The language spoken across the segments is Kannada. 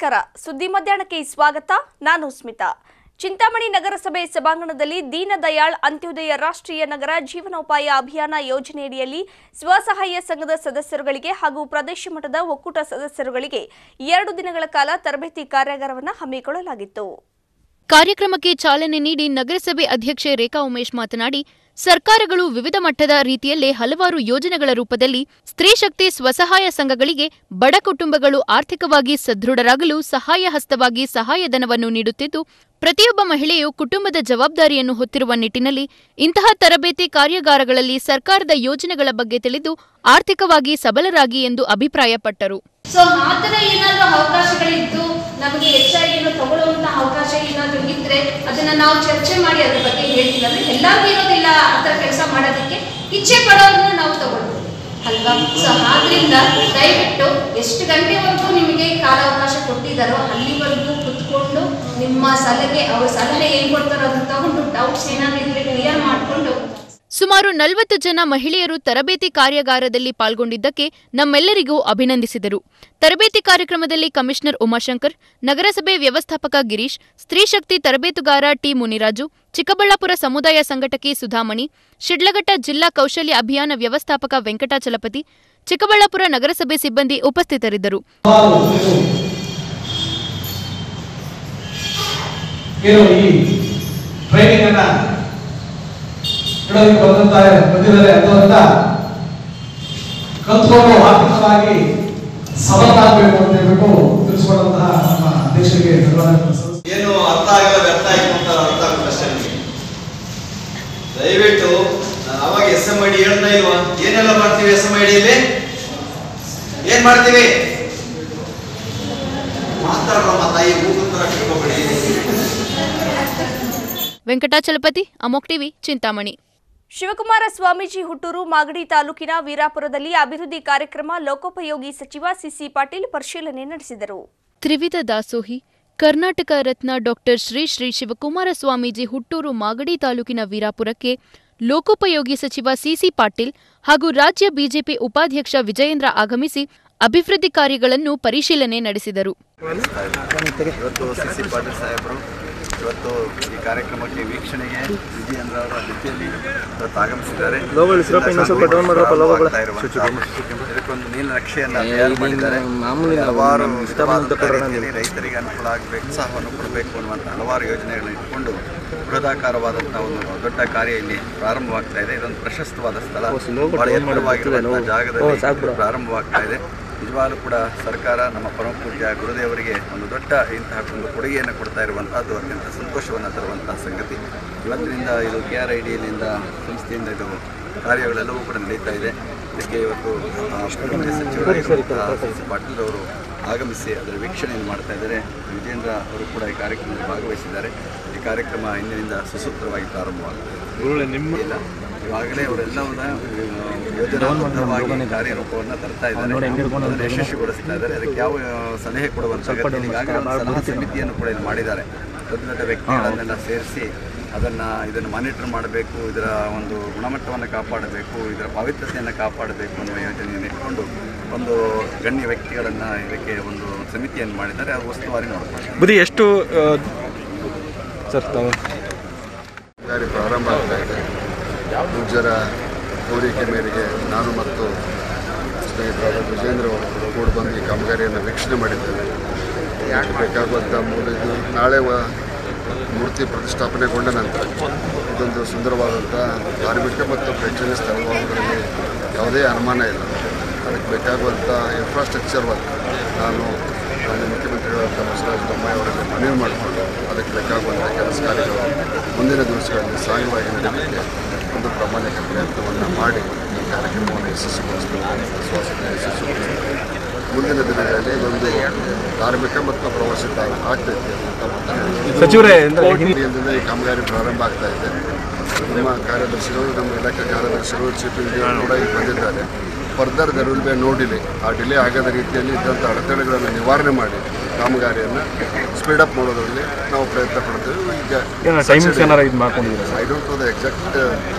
ನಮಸ್ಕಾರ ಸುದ್ದಿ ಮಧ್ಯಾಹ್ನಕ್ಕೆ ಸ್ವಾಗತ ನಾನು ಸ್ಮಿತಾ ಚಿಂತಾಮಣಿ ನಗರಸಭೆ ಸಭಾಂಗಣದಲ್ಲಿ ದೀನದಯಾಳ್ ಅಂತ್ಯೋದಯ ರಾಷ್ಟ್ರೀಯ ನಗರ ಜೀವನೋಪಾಯ ಅಭಿಯಾನ ಯೋಜನೆಯಡಿಯಲ್ಲಿ ಸ್ವಸಹಾಯ ಸಂಘದ ಸದಸ್ಯರುಗಳಿಗೆ ಹಾಗೂ ಪ್ರದೇಶ ಮಟ್ಟದ ಒಕ್ಕೂಟ ಸದಸ್ಯರುಗಳಿಗೆ ಎರಡು ದಿನಗಳ ಕಾಲ ತರಬೇತಿ ಕಾರ್ಯಾಗಾರವನ್ನು ಹಮ್ಮಿಕೊಳ್ಳಲಾಗಿತ್ತು ಕಾರ್ಯಕ್ರಮಕ್ಕೆ ಚಾಲನೆ ನೀಡಿ ನಗರಸಭೆ ಅಧ್ಯಕ್ಷೆ ರೇಖಾ ಉಮೇಶ್ ಮಾತನಾಡಿ ಸರ್ಕಾರಗಳು ವಿವಿಧ ಮಟ್ಟದ ರೀತಿಯಲ್ಲೇ ಹಲವಾರು ಯೋಜನೆಗಳ ರೂಪದಲ್ಲಿ ಸ್ತ್ರೀ ಶಕ್ತಿ ಸ್ವಸಹಾಯ ಸಂಘಗಳಿಗೆ ಬಡ ಕುಟುಂಬಗಳು ಆರ್ಥಿಕವಾಗಿ ಸದೃಢರಾಗಲು ಸಹಾಯ ಹಸ್ತವಾಗಿ ಸಹಾಯಧನವನ್ನು ನೀಡುತ್ತಿದ್ದು ಪ್ರತಿಯೊಬ್ಬ ಮಹಿಳೆಯು ಕುಟುಂಬದ ಜವಾಬ್ದಾರಿಯನ್ನು ಹೊತ್ತಿರುವ ನಿಟ್ಟಿನಲ್ಲಿ ಇಂತಹ ತರಬೇತಿ ಕಾರ್ಯಾಗಾರಗಳಲ್ಲಿ ಸರ್ಕಾರದ ಯೋಜನೆಗಳ ಬಗ್ಗೆ ತಿಳಿದು ಆರ್ಥಿಕವಾಗಿ ಸಬಲರಾಗಿ ಎಂದು ಅಭಿಪ್ರಾಯಪಟ್ಟರು ಸೊ ಆ ಥರ ಏನಾದರೂ ಅವಕಾಶಗಳಿದ್ದು ನಮಗೆ ಹೆಚ್ಚಾಗಿ ಏನೋ ತಗೊಳ್ಳುವಂತ ಅವಕಾಶ ಏನಾದರೂ ಇದ್ರೆ ಅದನ್ನ ನಾವು ಚರ್ಚೆ ಮಾಡಿ ಅದ್ರ ಬಗ್ಗೆ ಹೇಳ್ತೀವಿ ಅಂದ್ರೆ ಎಲ್ಲರಿಗೂ ಇರೋದಿಲ್ಲ ಆ ಥರ ಕೆಲಸ ಮಾಡೋದಕ್ಕೆ ಇಚ್ಛೆ ಪಡೋರನ್ನ ನಾವು ತಗೊಳ್ಬೋದು ಅಲ್ವಾ ಸೊ ಆದ್ರಿಂದ ದಯವಿಟ್ಟು ಎಷ್ಟು ಗಂಟೆವರೆಗೂ ನಿಮಗೆ ಕಾಲಾವಕಾಶ ಕೊಟ್ಟಿದ್ದಾರೋ ಅಲ್ಲಿವರೆಗೂ ಕುತ್ಕೊಂಡು ನಿಮ್ಮ ಸಲಹೆ ಅವ್ರ ಸಲಹೆ ಏನ್ ಕೊಡ್ತಾರೋ ಅದನ್ನ ತಗೊಂಡು ಡೌಟ್ಸ್ ಏನಾದ್ರು ಇದ್ರೆ ಕ್ಲಿಯರ್ ಮಾಡಿಕೊಂಡು ಸುಮಾರು ನಲವತ್ತು ಜನ ಮಹಿಳೆಯರು ತರಬೇತಿ ಕಾರ್ಯಾಗಾರದಲ್ಲಿ ಪಾಲ್ಗೊಂಡಿದ್ದಕ್ಕೆ ನಮ್ಮೆಲ್ಲರಿಗೂ ಅಭಿನಂದಿಸಿದರು ತರಬೇತಿ ಕಾರ್ಯಕ್ರಮದಲ್ಲಿ ಕಮಿಷನರ್ ಉಮಾಶಂಕರ್ ನಗರಸಭೆ ವ್ಯವಸ್ಥಾಪಕ ಗಿರೀಶ್ ಸ್ತ್ರೀಶಕ್ತಿ ತರಬೇತುಗಾರ ಟಿ ಮುನಿರಾಜು ಚಿಕ್ಕಬಳ್ಳಾಪುರ ಸಮುದಾಯ ಸಂಘಟಕಿ ಸುಧಾಮಣಿ ಶಿಡ್ಲಘಟ್ಟ ಜಿಲ್ಲಾ ಕೌಶಲ್ಯ ಅಭಿಯಾನ ವ್ಯವಸ್ಥಾಪಕ ವೆಂಕಟಾಚಲಪತಿ ಚಿಕ್ಕಬಳ್ಳಾಪುರ ನಗರಸಭೆ ಸಿಬ್ಬಂದಿ ಉಪಸ್ಥಿತರಿದ್ದರು ಏನು ಈ ಟ್ರೈನಿಂಗ್ ಅನ್ನ ಇಡೋದಕ್ಕೆ ಬಂದಂತ ಬಂದಿದ್ದಾರೆ ಅಂತ ಕಲ್ತ್ಕೊಂಡು ಆರ್ಥಿಕವಾಗಿ ಸಬಲರಾಗಬೇಕು ಅಂತ ಹೇಳ್ಬಿಟ್ಟು ತಿಳಿಸ್ಕೊಡುವಂತಹ ನಮ್ಮ ಅಧ್ಯಕ್ಷರಿಗೆ ಧನ್ಯವಾದಗಳು ಸಲ್ಲಿಸ್ತೀನಿ. ಏನು ಅರ್ಥ ಆಗಲ್ಲ ವ್ಯರ್ಥ ಆಯ್ತು ಅಂತ ಅರ್ಥ ಆಗುತ್ತೆ ಅಷ್ಟೇ ನಿಮಗೆ ದಯವಿಟ್ಟು ನಾನು ಅವಾಗ ಎಸ್ ಎಂ ಐ ಡಿ ಹೇಳ್ತಾ ಇಲ್ವಾ ಏನೆಲ್ಲ ಮಾಡ್ತೀವಿ ಎಸ್ ಎಂ ಐ ಡಿಯಲ್ಲಿ ಏನ್ ಮಾಡ್ತೀವಿ ಮಾತಾಡ್ರಮ್ಮ ತಾಯಿ ಮೂಗು ತರ ಕಿತ್ಕೊಬೇಡಿ ವೆಂಕಟಾಚಲಪತಿ ಅಮೋಕ್ ಟಿವಿ ಚಿಂತಾಮಣಿ ಶಿವಕುಮಾರ ಸ್ವಾಮೀಜಿ ಹುಟ್ಟೂರು ಮಾಗಡಿ ತಾಲೂಕಿನ ವೀರಾಪುರದಲ್ಲಿ ಅಭಿವೃದ್ಧಿ ಕಾರ್ಯಕ್ರಮ ಲೋಕೋಪಯೋಗಿ ಸಚಿವ ಸಿಸಿ ಪಾಟೀಲ್ ಪರಿಶೀಲನೆ ನಡೆಸಿದರು ತ್ರಿವಿಧ ದಾಸೋಹಿ ಕರ್ನಾಟಕ ರತ್ನ ಡಾಕ್ಟರ್ ಶ್ರೀ ಶ್ರೀ ಶಿವಕುಮಾರ ಸ್ವಾಮೀಜಿ ಹುಟ್ಟೂರು ಮಾಗಡಿ ತಾಲೂಕಿನ ವೀರಾಪುರಕ್ಕೆ ಲೋಕೋಪಯೋಗಿ ಸಚಿವ ಸಿಸಿ ಪಾಟೀಲ್ ಹಾಗೂ ರಾಜ್ಯ ಬಿಜೆಪಿ ಉಪಾಧ್ಯಕ್ಷ ವಿಜಯೇಂದ್ರ ಆಗಮಿಸಿ ಅಭಿವೃದ್ಧಿ ಕಾರ್ಯಗಳನ್ನು ಪರಿಶೀಲನೆ ನಡೆಸಿದರು ಇವತ್ತು ಸಿ ಸಿ ಪಾಟೀಲ್ ಸಾಹೇಬರು ಇವತ್ತು ಈ ಕಾರ್ಯಕ್ರಮಕ್ಕೆ ವೀಕ್ಷಣೆಗೆ ವಿಜಯೇಂದ್ರ ಅವರ ಜೊತೆಯಲ್ಲಿ ಇವತ್ತು ಆಗಮಿಸಿದ್ದಾರೆ ಆಗ್ತಾ ಇರುವಂತಹ ಇದಕ್ಕೊಂದು ನೀಲನಕ್ಷೆಯನ್ನು ತಯಾರು ಮಾಡಿದ್ದಾರೆ ಹಲವಾರು ವಿಧವಾದಂತಹ ರೀತಿಯಲ್ಲಿ ರೈತರಿಗೆ ಅನುಕೂಲ ಆಗಬೇಕು ಉತ್ಸಾಹವನ್ನು ಕೊಡಬೇಕು ಅನ್ನುವಂಥ ಹಲವಾರು ಯೋಜನೆಗಳನ್ನು ಇಟ್ಕೊಂಡು ಬೃಹದಾಕಾರವಾದಂತಹ ಒಂದು ದೊಡ್ಡ ಕಾರ್ಯ ಇಲ್ಲಿ ಪ್ರಾರಂಭವಾಗ್ತಾ ಇದೆ ಇದೊಂದು ಪ್ರಶಸ್ತವಾದ ಸ್ಥಳ ಬಹಳ ಎತ್ತರವಾಗಿರುವಂತಹ ಜಾಗದಲ್ಲಿ ಇದು ಪ್ರಾರಂಭವಾಗ್ತಾ ಇದೆ ನಿಜವಾಗ್ಲೂ ಕೂಡ ಸರ್ಕಾರ ನಮ್ಮ ಪರಮ ಪೂಜ್ಯ ಗುರುದೇವರಿಗೆ ಒಂದು ದೊಡ್ಡ ಇಂತಹ ಒಂದು ಕೊಡುಗೆಯನ್ನು ಕೊಡ್ತಾ ಇರುವಂತಹದ್ದು ಅತ್ಯಂತ ಸಂತೋಷವನ್ನು ತರುವಂತಹ ಸಂಗತಿ ಇವತ್ತಿನಿಂದ ಇದು ಕೆ ಆರ್ ಐ ಡಿಯಿಂದ ಸಂಸ್ಥೆಯಿಂದ ಇದು ಕಾರ್ಯಗಳೆಲ್ಲವೂ ಕೂಡ ನಡೀತಾ ಇದೆ ಇದಕ್ಕೆ ಇವತ್ತು ಆ, ಅಭಿವೃದ್ಧಿ ಸಚಿವರಾಗಿರುವಂತಹ ಸಿ ಸಿ ಪಾಟೀಲ್ ಅವರು ಆಗಮಿಸಿ ಅದರ ವೀಕ್ಷಣೆಯನ್ನು ಮಾಡ್ತಾ ಇದ್ದಾರೆ ವಿಜೇಂದ್ರ ಅವರು ಕೂಡ ಈ ಕಾರ್ಯಕ್ರಮದಲ್ಲಿ ಭಾಗವಹಿಸಿದ್ದಾರೆ ಈ ಕಾರ್ಯಕ್ರಮ ಇಂದಿನಿಂದ ಸುಸೂತ್ರವಾಗಿ ಪ್ರಾರಂಭವಾಗ್ತದೆ ಇಲ್ಲ ಇವಾಗಲೇ ಅವರೆಲ್ಲವನ್ನ ಯೋಜನಾಬದ್ಧವಾಗಿ ಕಾರ್ಯರೂಪವನ್ನು ತರ್ತಾ ಇದ್ದಾರೆ ಅದನ್ನು ಯಶಸ್ವಿಗೊಳಿಸ್ತಾ ಇದ್ದಾರೆ ಅದಕ್ಕೆ ಯಾವ ಆ, ಸಲಹೆ ಕೊಡುವಂತ ಅಗತ್ಯ ಇಲ್ಲ. ಈಗಾಗಲೇ ಒಂದು ಸಲಹಾ ಸಮಿತಿಯನ್ನು ಕೂಡ ಇಲ್ಲಿ ಮಾಡಿದ್ದಾರೆ ದೊಡ್ಡ ದೊಡ್ಡ ವ್ಯಕ್ತಿಗಳನ್ನೆಲ್ಲ ಸೇರಿಸಿ ಅದನ್ನು ಇದನ್ನು ಮಾನಿಟರ್ ಮಾಡಬೇಕು ಇದರ ಒಂದು ಗುಣಮಟ್ಟವನ್ನು ಕಾಪಾಡಬೇಕು ಇದರ ಪವಿತ್ರತೆಯನ್ನು ಕಾಪಾಡಬೇಕು ಅನ್ನುವ ಯೋಜನೆಯನ್ನು ಇಟ್ಕೊಂಡು ಒಂದು ಗಣ್ಯ ವ್ಯಕ್ತಿಗಳನ್ನು ಇದಕ್ಕೆ ಒಂದು ಸಮಿತಿಯನ್ನು ಮಾಡಿದ್ದಾರೆ ಅದು ಉಸ್ತುವಾರಿ ನೋಡ್ತಾರೆ ಬುದ್ಧಿ ಎಷ್ಟು ಆ, ಸರ್ ತಾವು ಕಾರ್ಯ ಪ್ರಾರಂಭ ಆಗ್ತಾ ಇದೆ ಪೂಜ್ಯರ ಕೋರಿಕೆ ಮೇರೆಗೆ ನಾನು ಮತ್ತು ಸ್ನೇಹಿತರಾದ ವಿಜೇಂದ್ರ ಅವರು ಕೂಡ ಬಂದು ಈ ಕಾಮಗಾರಿಯನ್ನು ವೀಕ್ಷಣೆ ಮಾಡಿದ್ದೇವೆ ಇದಕ್ಕೆ ಬೇಕಾಗುವಂಥ ಮೂಲ ಇದು ನಾಳೆ ವ- ಮೂರ್ತಿ ಪ್ರತಿಷ್ಠಾಪನೆಗೊಂಡ ನಂತರ ಇದೊಂದು ಸುಂದರವಾದಂಥ ಧಾರ್ಮಿಕ ಮತ್ತು ಪ್ರೇಕ್ಷಣೀಯ ಸ್ಥಳವಾಗುವುದರಲ್ಲಿ ಯಾವುದೇ ಅನುಮಾನ ಇಲ್ಲ ಅದಕ್ಕೆ ಬೇಕಾಗುವಂಥ ಇನ್ಫ್ರಾಸ್ಟ್ರಕ್ಚರ್ ವರ್ಕ್ ನಾನು ಮಾನ್ಯ ಮುಖ್ಯಮಂತ್ರಿಗಳಾದ ಬಸವರಾಜ ಬೊಮ್ಮಾಯಿ ಅವರಲ್ಲಿ ಮನವಿ ಮಾಡಿಕೊಂಡು ಅದಕ್ಕೆ ಬೇಕಾಗುವಂಥ ಕೆಲಸ ಕಾರ್ಯಗಳು ಮುಂದಿನ ದಿವಸಗಳಲ್ಲಿ ಸಾಂಗವಾಗಿ ನಡೆಯಲಿಕ್ಕೆ ಒಂದು ಪ್ರಾಮಾಣಿಕ ಪ್ರಯತ್ನವನ್ನು ಮಾಡಿ ಈ ಕಾರ್ಯಕ್ರಮವನ್ನು ಯಶಸ್ವಿಗೊಳಿಸಬೇಕು ವಿಶ್ವಾಸವನ್ನು ಯಶಸ್ವಿಗೊಳಿಸಬೇಕು ಮುಂದಿನ ದಿನಗಳಲ್ಲಿ ಒಂದು ಧಾರ್ಮಿಕ ಮತ್ತು ಪ್ರವಾಸಿ ತಾಣ ಆಗ್ತೈತೆ ಅಂತ ಮಾತನಾಡಿ ಸಚಿವರೇ ಅಂದ್ರೆ ಹಿಂದೆ ಇಂದಿನಿಂದ ಈ ಕಾಮಗಾರಿ ಪ್ರಾರಂಭ ಆಗ್ತಾ ಇದೆ ನಮ್ಮ ಕಾರ್ಯದರ್ಶಿಗಳು ನಮ್ಮ ಇಲಾಖೆ ಕಾರ್ಯದರ್ಶಿಗಳು ಚೀಫ್ ಇಂಜಿನಿಯರ್ ಕೂಡ ಇಲ್ಲಿ ಬಂದಿದ್ದಾರೆ further there will be no delay ಆ ಡಿಲೇ ಆಗದ ರೀತಿಯಲ್ಲಿ ಇದ್ದಂಥ ಅಡೆತಡೆಗಳನ್ನು ನಿವಾರಣೆ ಮಾಡಿ ಕಾಮಗಾರಿಯನ್ನು ಸ್ಪೀಡಪ್ ಮಾಡೋದರಲ್ಲಿ ನಾವು ಪ್ರಯತ್ನ ಪಡ್ತೇವೆ ಈಗ ಏನೋ ಟೈಮಿಂಗ್ಸ್ ಏನಾರ ಇದು ಮಾಡ್ಕೊಂಡಿದ್ದೀರಾ I don't know the exact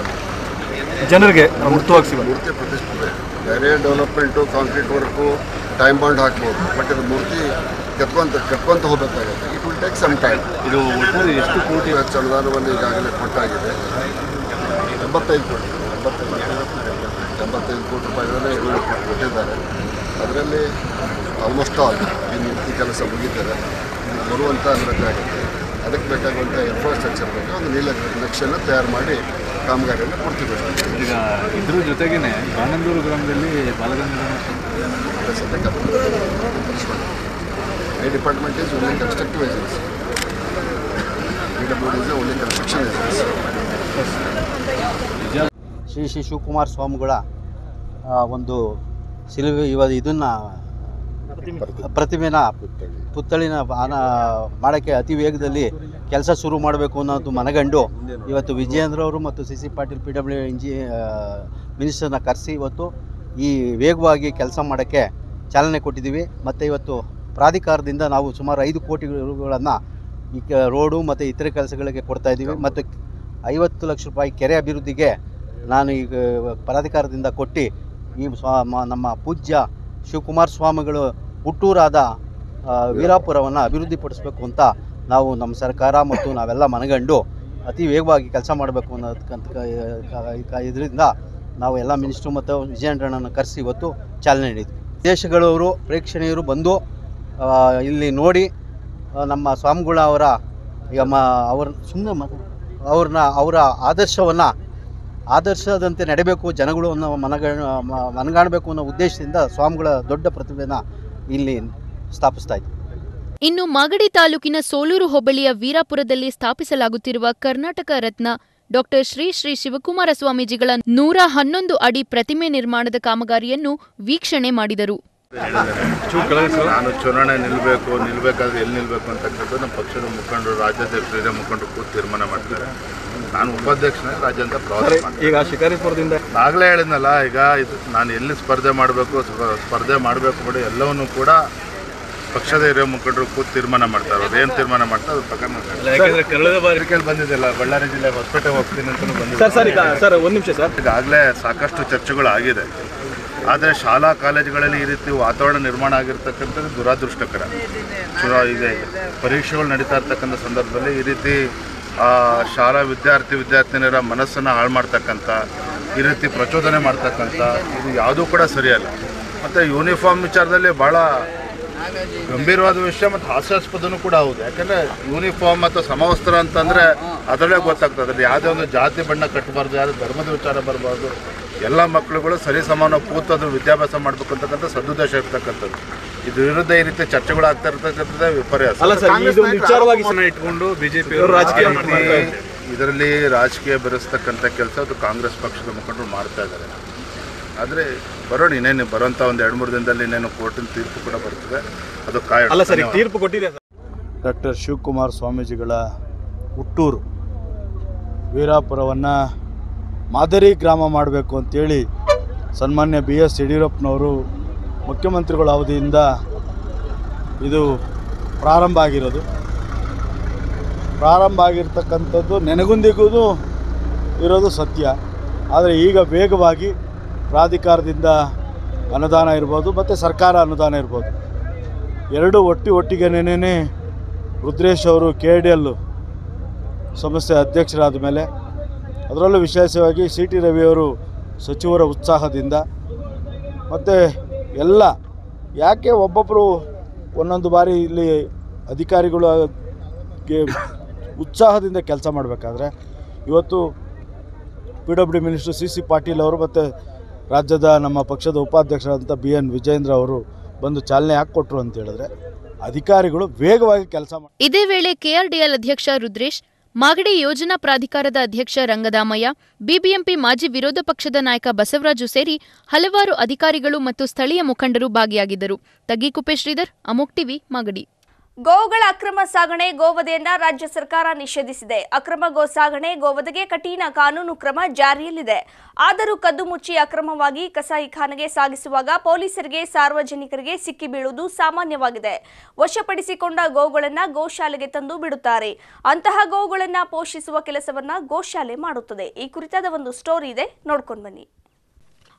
ಜನರಿಗೆ ಮುಕ್ತವಾಗಿ ಸಿಗೋದು ಮೂರ್ತಿ ಪ್ರತಿಷ್ಠೆ ಬೇರೆ development concrete work time bond ಹಾಕ್ಬೋದು ಬಟ್ ಇದು ಮೂರ್ತಿ ಕೆತ್ಕೊಂತ ಕೆತ್ಕೊಂತ ಹೋಗಬೇಕಾಗುತ್ತೆ it will take some time ಇದು ಒಟ್ಟಾರೆ ಎಷ್ಟು ಕೋಟಿ ವೆಚ್ಚ ಅನುದಾನವನ್ನು ಈಗಾಗಲೇ ಕೊಟ್ಟಾಗಿದೆ ಎಂಬತ್ತೈದು ಕೋಟಿ ಎಂಬತ್ತೈದು ಎಂಬತ್ತೈದು ಕೋಟಿ ರೂಪಾಯಿಗಳನ್ನೇ ಈಗಾಗಲೇ ಕೊಟ್ಟು- ಕೊಟ್ಟಿದ್ದಾರೆ ಅದರಲ್ಲಿ ಆಲ್ಮೋಸ್ಟ್ ಆಲ್ ಈ ಮೂರ್ತಿ ಕೆಲಸ ಮುಗಿತಾರೆ ಇನ್ನು ಬರುವಂಥ ಬೇಕಾಗುತ್ತೆ ಅದಕ್ಕೆ ಬೇಕಾಗುವಂಥ ಇನ್ಫ್ರಾಸ್ಟ್ರಕ್ಚರ್ ಬಗ್ಗೆ ಒಂದು ನೀಲ ನಕ್ಷೆಯನ್ನು ತಯಾರು ಮಾಡಿ ಕಾಮಗಾರಿಯನ್ನು ಕೊಡ್ತೀವಿ ಈಗ ಇದ್ರ ಜೊತೆಗೇನೆ ಬಾನಂದೂರು ಗ್ರಾಮದಲ್ಲಿ ಬಾಲಗಂಗಾಧರ ಅದೇ ಸದ್ಯಕ್ಕೆ ಈ department is only constructive agency P W D is only construction agency Shri Shri Shivakumara ಸ್ವಾಮಿಗಳ ಆ, ಒಂದು ಸಿಲುವೆ ಇವ ಇದನ್ನು ಪ್ರತಿಮೆನ ಪುತ್ಥಳಿನ ಆನ ಮಾಡೋಕ್ಕೆ ಅತಿ ವೇಗದಲ್ಲಿ ಕೆಲಸ ಶುರು ಮಾಡಬೇಕು ಅನ್ನೋದು ಮನಗಂಡು ಇವತ್ತು ವಿಜಯೇಂದ್ರ ಅವರು ಮತ್ತು C C Patil P W ಇಂಜಿ ಮಿನಿಸ್ಟರ್ನ ಕರೆಸಿ ಇವತ್ತು ಈ ವೇಗವಾಗಿ ಕೆಲಸ ಮಾಡೋಕ್ಕೆ ಚಾಲನೆ ಕೊಟ್ಟಿದ್ದೀವಿ ಮತ್ತು ಇವತ್ತು ಪ್ರಾಧಿಕಾರದಿಂದ ನಾವು ಸುಮಾರು ಐದು ಕೋಟಿಗಳನ್ನು ಈ ಕ ರೋಡು ಮತ್ತು ಇತರೆ ಕೆಲಸಗಳಿಗೆ ಕೊಡ್ತಾ ಇದ್ದೀವಿ ಮತ್ತು ಐವತ್ತು ಲಕ್ಷ ರೂಪಾಯಿ ಕೆರೆ ಅಭಿವೃದ್ಧಿಗೆ ನಾನು ಈಗ ಪ್ರಾಧಿಕಾರದಿಂದ ಕೊಟ್ಟು ಈ ಸ್ವಾ ಮ- ನಮ್ಮ ಪೂಜ್ಯ ಶಿವಕುಮಾರ ಸ್ವಾಮಿಗಳು ಹುಟ್ಟೂರಾದ ಆ, ವೀರಾಪುರವನ್ನು ಅಭಿವೃದ್ಧಿಪಡಿಸಬೇಕು ಅಂತ ನಾವು ನಮ್ಮ ಸರ್ಕಾರ ಮತ್ತು ನಾವೆಲ್ಲ ಮನಗಂಡು ಅತಿ ವೇಗವಾಗಿ ಕೆಲಸ ಮಾಡಬೇಕು ಅನ್ನೋದಕ್ಕಂತ ಇದರಿಂದ ನಾವು ಎಲ್ಲ ಮಿನಿಸ್ಟ್ರು ಮತ್ತು ವಿಜಯೇಂದ್ರಣ್ಣನ ಕರೆಸಿ ಇವತ್ತು ಚಾಲನೆ ನೀಡಿದ್ವಿ ದೇಶಗಳವರು ಪ್ರೇಕ್ಷಣೀಯರು ಬಂದು ಆ, ಇಲ್ಲಿ ನೋಡಿ ಆ, ನಮ್ಮ ಸ್ವಾಮಿಗಳ ಅವರ ಈಗ ಮ ಅವ್ರ ಸುಮ್ಮನೆ ಮ ಅವ್ರನ್ನ ಅವರ ಆದರ್ಶವನ್ನು ಆದರ್ಶದಂತೆ ನಡೆಯಬೇಕು ಜನಗಳು ಅನ್ನೋ ಮನಗ ಮ- ಮನಗಾಣಬೇಕು ಅನ್ನೋ ಉದ್ದೇಶದಿಂದ ಸ್ವಾಮಿಗಳ ದೊಡ್ಡ ಪ್ರತಿಭೆನ ಇಲ್ಲಿ ಸ್ಥಾಪಿಸ್ತಾ ಇದ್ದೀವಿ ಇನ್ನು ಮಾಗಡಿ ತಾಲೂಕಿನ ಸೋಲೂರು ಹೋಬಳಿಯ ವೀರಾಪುರದಲ್ಲಿ ಸ್ಥಾಪಿಸಲಾಗುತ್ತಿರುವ ಕರ್ನಾಟಕ ರತ್ನ ಡಾಕ್ಟರ್ ಶ್ರೀ ಶ್ರೀ ಶಿವಕುಮಾರ ಸ್ವಾಮೀಜಿಗಳ ನೂರ ಹನ್ನೊಂದು ಅಡಿ ಪ್ರತಿಮೆ ನಿರ್ಮಾಣದ ಕಾಮಗಾರಿಯನ್ನು ವೀಕ್ಷಣೆ ಮಾಡಿದರು ನಾನು ಚುನಾವಣೆ ನಿಲ್ಲಬೇಕು ನಿಲ್ಲಬೇಕಾದ್ರೆ ಎಲ್ಲಿ ನಿಲ್ಲಬೇಕು ಅಂತಕ್ಕಂಥದ್ದು ನಮ್ಮ ಪಕ್ಷದ ಮುಖಂಡರು ರಾಜ್ಯಾಧ್ಯಕ್ಷರು ಹಿರಿಯ ಮುಖಂಡರು ಕೂತು ತೀರ್ಮಾನ ಮಾಡ್ತಾರೆ ನಾನು ಉಪಾಧ್ಯಕ್ಷನಾಗಿ ರಾಜ್ಯಾಂತ ಪ್ರವಾಸ ಮಾಡ್ತೀನಿ ಈಗ ಶಿಕಾರಿಪುರದಿಂದ ಆಗಲೇ ಹೇಳಿದ್ನಲ್ಲ ಈಗ ಇದು ನಾನು ಎಲ್ಲಿ ಸ್ಪರ್ಧೆ ಮಾಡಬೇಕು ಸ್ಪರ್ಧೆ ಮಾಡಬೇಕು ಕೂಡ ಎಲ್ಲವನ್ನೂ ಕೂಡ ಪಕ್ಷದ ಹಿರಿಯ ಮುಖಂಡರು ಕೂತು ತೀರ್ಮಾನ ಮಾಡ್ತಾರೆ ಅವ್ರು ಏನು ತೀರ್ಮಾನ ಮಾಡ್ತಾರೆ ಅದ್ರ ಪ್ರಕಾರ ನಾನು ಹೇಳ್ತೀನಿ. ಯಾಕಂದ್ರೆ ಕಳೆದ ಬಾರಿ ಪತ್ರಿಕೆಯಲ್ಲಿ ಬಂದಿದ್ದಿಲ್ಲ ಬಳ್ಳಾರಿ ಜಿಲ್ಲೆ ಹೊಸಪೇಟೆ ಹೋಗ್ತೀನಿ ಅಂತ ಸರ್ ಸರ್ ಈಗ ಬಂದಿದ್ದೆ ಸರ್ ಒಂದು ನಿಮಿಷ ಸರ್ ಈಗಾಗಲೇ ಸಾಕಷ್ಟು ಚರ್ಚೆಗಳು ಆಗಿದೆ ಆದರೆ ಶಾಲಾ ಕಾಲೇಜುಗಳಲ್ಲಿ ಈ ರೀತಿ ವಾತಾವರಣ ನಿರ್ಮಾಣ ಆಗಿರ್ತಕ್ಕಂಥದ್ದು ದುರಾದೃಷ್ಟಕರ ಚುನಾ ಈಗ ಪರೀಕ್ಷೆಗಳು ನಡೀತಾ ಇರ್ತಕ್ಕಂಥ ಸಂದರ್ಭದಲ್ಲಿ ಈ ರೀತಿ ಆ, ಶಾಲಾ ವಿದ್ಯಾರ್ಥಿ ವಿದ್ಯಾರ್ಥಿನಿಯರ ಮನಸ್ಸನ್ನು ಹಾಳು ಮಾಡ್ತಕ್ಕಂಥ ಈ ರೀತಿ ಪ್ರಚೋದನೆ ಮಾಡ್ತಕ್ಕಂಥ ಇದು ಯಾವುದೂ ಕೂಡ ಸರಿಯಲ್ಲ ಮತ್ತು ಯೂನಿಫಾರ್ಮ್ ವಿಚಾರದಲ್ಲಿ ಭಾಳ ಗಂಭೀರವಾದ ವಿಷಯ ಮತ್ತು ಹಾಸ್ಯಾಸ್ಪದನೂ ಕೂಡ ಹೌದು ಯಾಕಂದರೆ ಯೂನಿಫಾರ್ಮ್ ಮತ್ತು ಸಮವಸ್ತ್ರ ಅಂತಂದರೆ ಅದರಲ್ಲೇ ಗೊತ್ತಾಗ್ತದೆ ಅದ್ರಲ್ಲಿ ಯಾವುದೇ ಒಂದು ಜಾತಿ ಬಣ್ಣ ಕಟ್ಟಬಾರ್ದು ಯಾವುದೇ ಧರ್ಮದ ವಿಚಾರ ಬರಬಾರ್ದು ಎಲ್ಲ ಮಕ್ಕಳುಗಳು ಸರಿ ಸಮಾನ ಕೂತು ಅದು ವಿದ್ಯಾಭ್ಯಾಸ ಮಾಡಬೇಕು ಅಂತಕ್ಕಂಥ ಸದುದ್ದೇಶ ಇರ್ತಕ್ಕಂಥದ್ದು ಇದು ವಿರುದ್ಧ ಈ ರೀತಿ ಚರ್ಚೆಗಳು ಆಗ್ತಾ ಇರ್ತಕ್ಕಂಥದ್ದೇ ವಿಪರ್ಯಾಸ ಅಲ್ಲ ಸರ್ ಇದೊಂದು ವಿಚಾರವಾಗಿ ಇಟ್ಕೊಂಡು ಬಿಜೆಪಿ ರಾಜಕೀಯ ಮಾಡ್ತಾ ಇದ್ದಾರೆ. ಇದರಲ್ಲಿ ರಾಜಕೀಯ ಬೆರೆಸ್ತಕ್ಕಂಥ ಕೆಲಸ ಅದು ಕಾಂಗ್ರೆಸ್ ಪಕ್ಷದ ಮುಖಂಡರು ಮಾಡ್ತಾ ಇದ್ದಾರೆ ಆದರೆ ಬರೋಣ ಇನ್ನೇನು ಬರೋಂಥ ಒಂದು ಎರಡು ಮೂರು ದಿನದಲ್ಲಿ ಇನ್ನೇನು ಕೋರ್ಟಿನ ತೀರ್ಪು ಕೂಡ ಬರ್ತದೆ ಅದು ಕಾಯ ಅಲ್ಲ ಸರ್ ಈಗ ತೀರ್ಪು ಕೊಟ್ಟಿದೆ ಸರ್ ಡಾಕ್ಟರ್ ಶಿವಕುಮಾರ ಸ್ವಾಮೀಜಿಗಳ ಹುಟ್ಟೂರು ವೀರಾಪುರವನ್ನು ಮಾದರಿ ಗ್ರಾಮ ಮಾಡಬೇಕು ಅಂತೇಳಿ ಸನ್ಮಾನ್ಯ ಬಿ ಎಸ್ ಯಡಿಯೂರಪ್ಪನವರು ಮುಖ್ಯಮಂತ್ರಿಗಳ ಅವಧಿಯಿಂದ ಇದು ಪ್ರಾರಂಭ ಆಗಿರೋದು ಪ್ರಾರಂಭ ಆಗಿರ್ತಕ್ಕಂಥದ್ದು ನೆನಗುಂದಿಗೂ ಇರೋದು ಸತ್ಯ ಆದರೆ ಈಗ ವೇಗವಾಗಿ ಪ್ರಾಧಿಕಾರದಿಂದ ಅನುದಾನ ಇರ್ಬೋದು ಮತ್ತು ಸರ್ಕಾರ ಅನುದಾನ ಇರ್ಬೋದು ಎರಡು ಒಟ್ಟಿ ಒಟ್ಟಿಗೆನೇ ರುದ್ರೇಶ್ ಅವರು ಕೆ ಡಿ ಎಲ್ಲು ಸಂಸ್ಥೆ ಅಧ್ಯಕ್ಷರಾದ ಮೇಲೆ ಅದರಲ್ಲೂ ವಿಶೇಷವಾಗಿ ಸಿ ಟಿ ರವಿಯವರು ಸಚಿವರ ಉತ್ಸಾಹದಿಂದ ಮತ್ತು ಎಲ್ಲ ಯಾಕೆ ಒಬ್ಬೊಬ್ಬರು ಒಂದೊಂದು ಬಾರಿ ಇಲ್ಲಿ ಅಧಿಕಾರಿಗಳು ಗೆ ಉತ್ಸಾಹದಿಂದ ಕೆಲಸ ಮಾಡಬೇಕಾದ್ರೆ ಇವತ್ತು P W D minister C C Patil ಅವರು ಮತ್ತು ರಾಜ್ಯದ ನಮ್ಮ ಪಕ್ಷದ ಉಪಾಧ್ಯಕ್ಷರಾದಂಥ ಬಿ ಎನ್ ವಿಜೇಂದ್ರ ಅವರು ಬಂದು ಚಾಲನೆ ಯಾಕೆ ಕೊಟ್ಟರು ಅಂತ ಹೇಳಿದ್ರೆ ಅಧಿಕಾರಿಗಳು ವೇಗವಾಗಿ ಕೆಲಸ ಮಾಡಿ ಇದೇ ವೇಳೆ ಕೆಆರ್ಡಿಎಲ್ ಅಧ್ಯಕ್ಷ ರುದ್ರೇಶ್ ಮಾಗಡಿ ಯೋಜನಾ ಪ್ರಾಧಿಕಾರದ ಅಧ್ಯಕ್ಷ ರಂಗದಾಮಯ್ಯ ಬಿಬಿಎಂಪಿ ಮಾಜಿ ವಿರೋಧ ಪಕ್ಷದ ನಾಯಕ ಬಸವರಾಜು ಸೇರಿ ಹಲವಾರು ಅಧಿಕಾರಿಗಳು ಮತ್ತು ಸ್ಥಳೀಯ ಮುಖಂಡರು ಭಾಗಿಯಾಗಿದ್ದರು ತಗ್ಗಿಕುಪ್ಪೆ ಶ್ರೀಧರ್ ಅಮೋಕ್ ಟಿವಿ ಮಾಗಡಿ ಗೋವುಗಳ ಅಕ್ರಮ ಸಾಗಣೆ ಗೋವಧೆಯನ್ನ ರಾಜ್ಯ ಸರ್ಕಾರ ನಿಷೇಧಿಸಿದೆ ಅಕ್ರಮ ಗೋ ಸಾಗಣೆ ಗೋವಧೆಗೆ ಕಠಿಣ ಕಾನೂನು ಕ್ರಮ ಜಾರಿಯಲ್ಲಿದೆ ಆದರೂ ಕದ್ದು ಮುಚ್ಚಿ ಅಕ್ರಮವಾಗಿ ಕಸಾಯಿಖಾನೆಗೆ ಸಾಗಿಸುವಾಗ ಪೊಲೀಸರಿಗೆ ಸಾರ್ವಜನಿಕರಿಗೆ ಸಿಕ್ಕಿ ಬೀಳುವುದು ಸಾಮಾನ್ಯವಾಗಿದೆ ವಶಪಡಿಸಿಕೊಂಡ ಗೋವುಗಳನ್ನ ಗೋಶಾಲೆಗೆ ತಂದು ಬಿಡುತ್ತಾರೆ ಅಂತಹ ಗೋವುಗಳನ್ನ ಪೋಷಿಸುವ ಕೆಲಸವನ್ನ ಗೋಶಾಲೆ ಮಾಡುತ್ತದೆ ಈ ಕುರಿತಾದ ಒಂದು ಸ್ಟೋರಿ ಇದೆ ನೋಡ್ಕೊಂಡು ಬನ್ನಿ